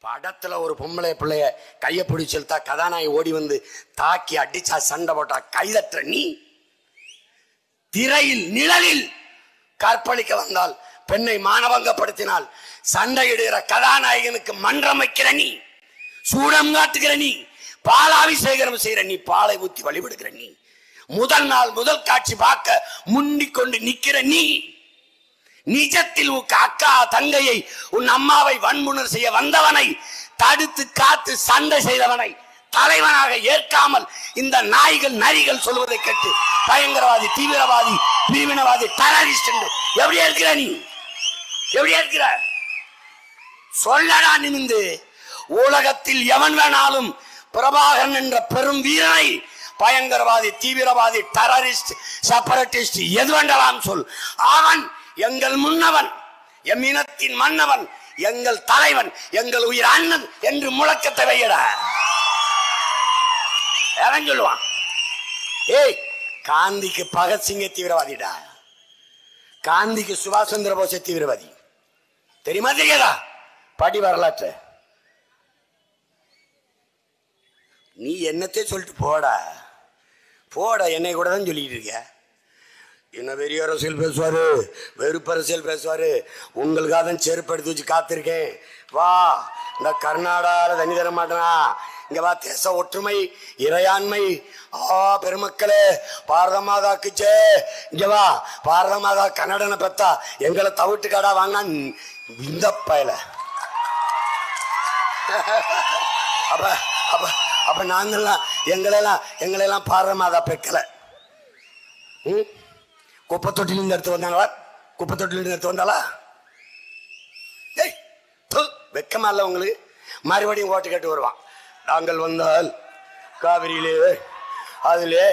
படத்துல ஒரு பொம்பளை பிள்ளைய கைய பிடிச்சு இழுத்தா கதாநாயகி ஓடி வந்து தாக்கி அடிச்சா சண்டை போட்டா கைதற்ற நீ திரையில் நிழலில் கற்பழிக்க வந்தால் பெண்ணை மானபங்கப்படுத்தினால் சண்டையிடுகிற கதாநாயகனுக்கு மன்றம் வைக்கிற நீ சூடம் காட்டுகிற நீ பாலாபிஷேகம் செய்கிற நீ பாலை ஊத்தி வழிபடுகிற நீ முதல் நாள் முதல் காட்சி பார்க்க முன்னிக் கொண்டு நிக்கிற நீ நிஜத்தில் உன் அக்கா தங்கையை உன் அம்மாவை வன்முனர் செய்ய வந்தவனை தடுத்து காத்து சண்டை செய்தவனை தலைவனாக ஏற்காமல் இந்த நாய்கள் நரிகள் சொல்வதை கேட்டு பயங்கரவாதி தீவிரவாதி தீவிரவாதி டெரரிஸ்ட் என்று எப்படியா இருக்கிற நீ எப்படியா இருக்கிற சொல்லடா நிமிந்து உலகத்தில் எவன் வேணாலும் பிரபாகரன் என்ற பெரும் வீரனை பயங்கரவாதி தீவிரவாதி டெரரிஸ்ட் செப்பரேட்டிஸ்ட் எது வேண்டாம் சொல் அவன் எங்கள் முன்னவன் எம் இனத்தின் மன்னவன் எங்கள் தலைவன் எங்கள் உயிர் அண்ணன் என்று முழக்கத்தை வையடா எவன் சொல்லுவான் ஏய் காந்திக்கு பகத்சிங்க தீவிரவாதிடா காந்திக்கு சுபாஷ் சந்திர போஸே தீவிரவாதி தெரியுமா தெரியாதா படி வரலாற்று நீ என்னத்தை சொல்லிட்டு போடா போடா என்னை கூட தான் சொல்லிட்டு இருக்க என்ன பெரிய அரசியல் பேசுவாரு வெறுப்பு அரசியல் பேசுவாரு உங்களுக்காக தான் செருப்பு எடுத்து வச்சு காத்திருக்கேன் வா இந்த கர்நாடகாவில் தண்ணி தர மாட்டேனா இங்க வா தேச ஒற்றுமை இறையாண்மை ஆ பெருமக்களே பாரத மாதாக்குச்சே இங்க வா பாரத மாதா கன்னடனை பெத்தா எங்களை தவிட்டு கடா வாங்க இந்த பயல அப்ப அப்ப அப்ப நாங்கெல்லாம் எங்களெல்லாம் எங்களெல்லாம் பாரத மாதா பெக்கல ம் குப்பை தொட்டிலிருந்து எடுத்து வந்தாங்களா குப்பை தொட்டிலிருந்து எடுத்து வந்தாளா ஏய் து, வெக்கமா இல்ல உங்களுக்கு மறுபடியும் ஓட்டு கேட்டு வருவான் நாங்கள் வந்தால் காவிரியிலே அதிலே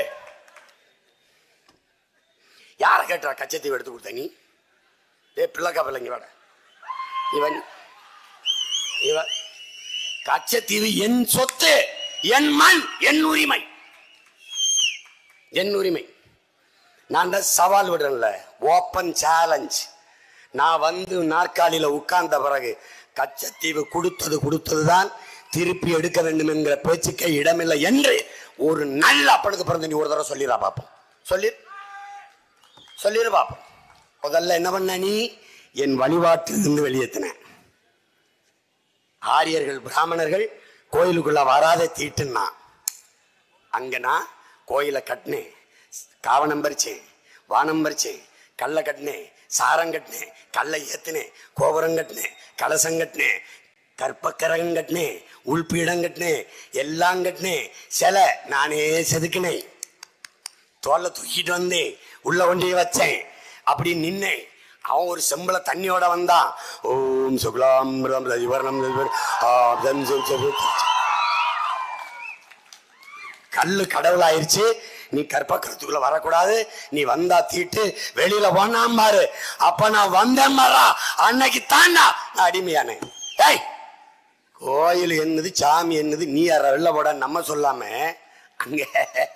யாரை கேட்டா கச்சத்தீவு எடுத்து கொடுத்த நீ டே பிள்ளைக்கா பிள்ளைங்க வாட இவன் இவன் கச்சத்தீவு என் சொத்து என் மண் என் உரிமை என் உரிமை நான் தான் சவால் விடுறேன்ல ஓப்பன் சேலஞ்ச் நான் வந்து நாற்காலியில உட்கார்ந்த பிறகு கச்சத்தீவு கொடுத்தது கொடுத்தது தான் திருப்பி எடுக்க வேண்டும் என்கிற பேச்சுக்கே இடமில்லை என்று ஒரு நல்ல அப்பனுக்கு பிறந்த நீ ஒரு தடவை சொல்லிடா பார்ப்போம் சொல்லி சொல்லிடு பார்ப்போம் முதல்ல என்ன பண்ண நீ என் வழிபாட்டிலிருந்து வெளியேற்றின ஆரியர்கள் பிராமணர்கள் கோயிலுக்குள்ள வராத தீட்டுன்னா அங்க நான் கோயிலை கட்டினேன் காவனம் பறிச்சேன் வானம் பறிச்சேன் கல்லை கட்டினேன் சாரம் கட்டினேன் கல்லை ஏத்தினேன் கோபுரம் கட்டினேன் கலசம் கட்டினேன் கற்பக்கரகம் கட்டினேன் உள்பீடம் கட்டினேன் எல்லாம் கட்டினேன் சிலை நானே செதுக்கினேன் தோல்ல தூக்கிட்டு வந்தேன் உள்ள கொண்டே வச்சேன் அப்படி நின்னேன் அவன் ஒரு செம்பள தண்ணியோட வந்தான் ஓம் சுக்லாம் விவரணம் கல்லு கடவுளாயிருச்சு நீ கற்பக்கரத்துக்குள்ள வரக்கூடாது நீ வந்தா தீட்டு வெளியில போனாம் பாரு அப்ப நான் வந்தேன் பாரா அன்னைக்கு தாண்டா நான் அடிமையானேன் ஏய் கோயில் என்னது சாமி என்னது நீ யார வெளில போட நம்ம சொல்லாம அங்க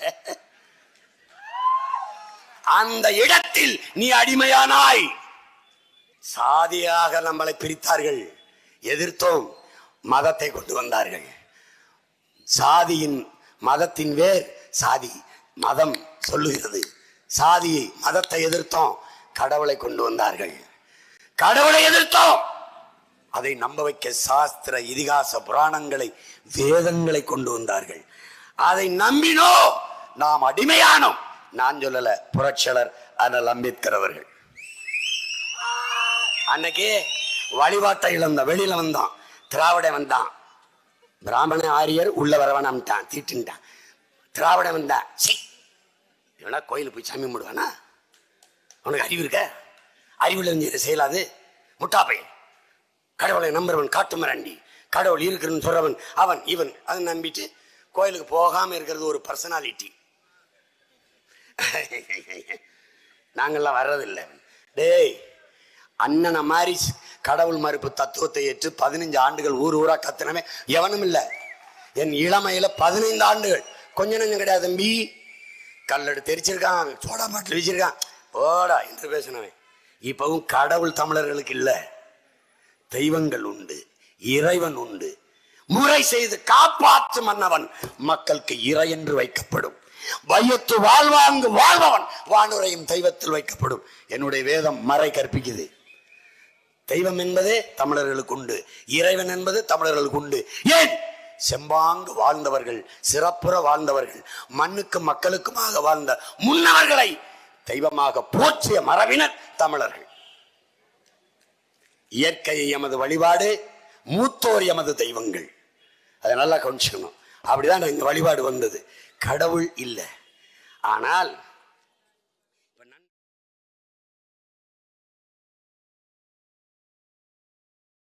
அந்த இடத்தில் நீ அடிமையானாய் சாதியாக நம்மளை பிரித்தார்கள் எதிர்த்தோம் மதத்தை கொண்டு வந்தார்கள் சாதியின் மதத்தின் வேர் சாதி மதம் சொல்லுகிறது சாதியை மதத்தை எதிர்த்தோம் கடவுளை கொண்டு வந்தார்கள் கடவுளை எதிர்த்தோம் அதை நம்ப வைக்க சாஸ்திர இதிகாச புராணங்களை வேதங்களை கொண்டு வந்தார்கள் அதை நம்பினோ நாம் அடிமையானோம் நான் சொல்லல புரட்சியாளர் அனல் அம்பேத்கர் அவர்கள் அன்னைக்கு வழிபாட்டை இழந்த வெளியில வந்தான் திராவிட வந்தான் பிராமண ஆரியர் உள்ள வரவனாம்ட்டான் தீட்டுன்ட்டான் திராவிட வந்தான் சீ இவனா கோயிலுக்கு போய் சாமி கும்பிடுவானா அவனுக்கு அறிவு இருக்க அறிவில் இருந்து செய்யலாது முட்டாப்பை கடவுளை நம்புறவன் காட்டு மிராண்டி கடவுள் இருக்கிறன்னு சொல்றவன் அவன் இவன் அதை நம்பிட்டு கோயிலுக்கு போகாம இருக்கிறது ஒரு பர்சனாலிட்டி நாங்கள்லாம் வர்றதில்லை டேய் அண்ணனை மாதிரி கடவுள் மறுப்பு தத்துவத்தை ஏற்று பதினஞ்சு ஆண்டுகள் ஊர் ஊரா கத்தினவே எவனும் இல்லை என் இளமையில பதினைந்து ஆண்டுகள் கொஞ்ச நஞ்சம் கிடையாது தம்பி கல்லடு தெரிச்சிருக்கான் சோடா பாட்டில் வச்சிருக்கான் போடா என்று பேசினவன் இப்பவும் கடவுள் தமிழர்களுக்கு இல்லை தெய்வங்கள் உண்டு இறைவன் உண்டு முறை செய்து காப்பாற்றும் மன்னவன் மக்களுக்கு இறை என்று வைக்கப்படும் வையத்து வாழ்வாங்கு வாழ்பவன் வானுரையும் தெய்வத்தில் வைக்கப்படும் என்னுடைய வேதம் மறை கற்பிக்குது தெய்வம் என்பதே தமிழர்களுக்கு உண்டு இறைவன் என்பது தமிழர்களுக்கு உண்டு ஏன் செம்பாங்கு வாழ்ந்தவர்கள் சிறப்புற வாழ்ந்தவர்கள் மண்ணுக்கும் மக்களுக்குமாக வாழ்ந்த முன்னவர்களை தெய்வமாக போற்றிய மரபினர் தமிழர்கள் இயற்கை எமது வழிபாடு மூத்தோர் எமது தெய்வங்கள் அதை நல்லா கவனிச்சுக்கணும் அப்படிதான் எங்க வழிபாடு வந்தது கடவுள் இல்லை ஆனால்